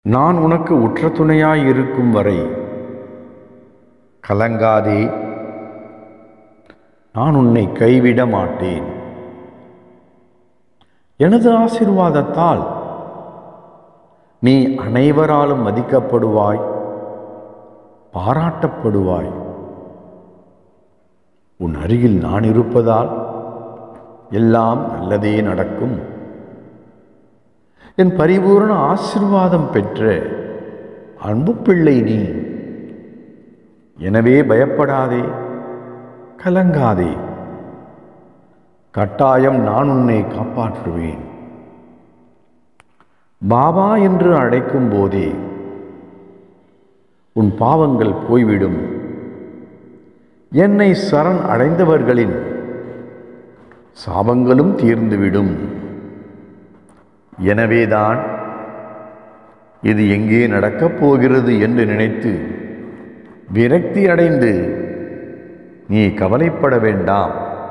நான் உனக்கு உற்ற துணையாய் இருக்கும் வரை கலங்காதே நான் உன்னை கைவிட மாட்டேன் எனது ஆசீர்வாதத்தால் நீ அனைவராலும் மதிக்கப்படுவாய் பாராட்டப்படுவாய் உன் அருகில் நான் இருப்பதால் எல்லாம் நல்லதே நடக்கும் என் பரிபூரண ஆசிர்வாதம் பெற்ற அன்பு பிள்ளை நீ எனவே பயப்படாதே கலங்காதே கட்டாயம் நான் உன்னை காப்பாற்றுவேன் பாபா என்று அழைக்கும் போதே உன் பாவங்கள் போய்விடும் என்னை சரண் அடைந்தவர்களின் சாபங்களும் தீர்ந்துவிடும் எனவேதான் இது எங்கே நடக்கப் போகிறது என்று நினைத்து விரக்தி அடைந்து நீ கவலைப்பட வேண்டாம்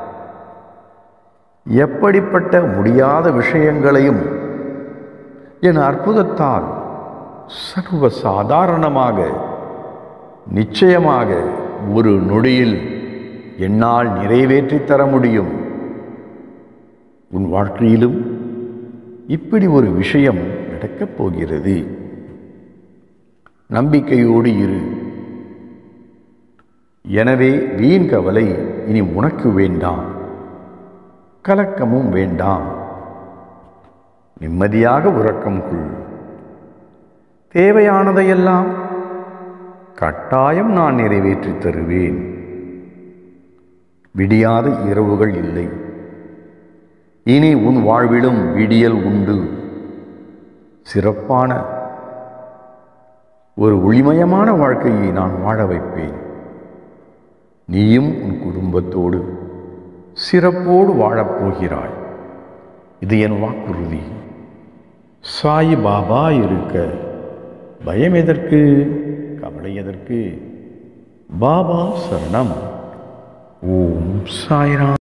எப்படிப்பட்ட முடியாத விஷயங்களையும் என் அற்புதத்தால் சர்வ சாதாரணமாக நிச்சயமாக ஒரு நொடியில் என்னால் நிறைவேற்றித் தர முடியும் உன் வாழ்க்கையிலும் இப்படி ஒரு விஷயம் நடக்கப் போகிறது நம்பிக்கையோடு இரு எனவே வீண் கவலை இனி உனக்கு வேண்டாம் கலக்கமும் வேண்டாம் நிம்மதியாக உறக்கம் கொள் தேவையானதையெல்லாம் கட்டாயம் நான் நிறைவேற்றித் தருவேன் விடியாத இரவுகள் இல்லை இனி உன் வாழ்விலும் விடியல் உண்டு சிறப்பான ஒரு ஒளிமயமான வாழ்க்கையை நான் வாழ வைப்பேன் நீயும் உன் குடும்பத்தோடு சிறப்போடு வாழப்போகிறாய் இது என் வாக்குறுதி சாய் பாபா இருக்க பயம் எதற்கு கவலை எதற்கு பாபா சரணம் ஓம் சாய்ராம்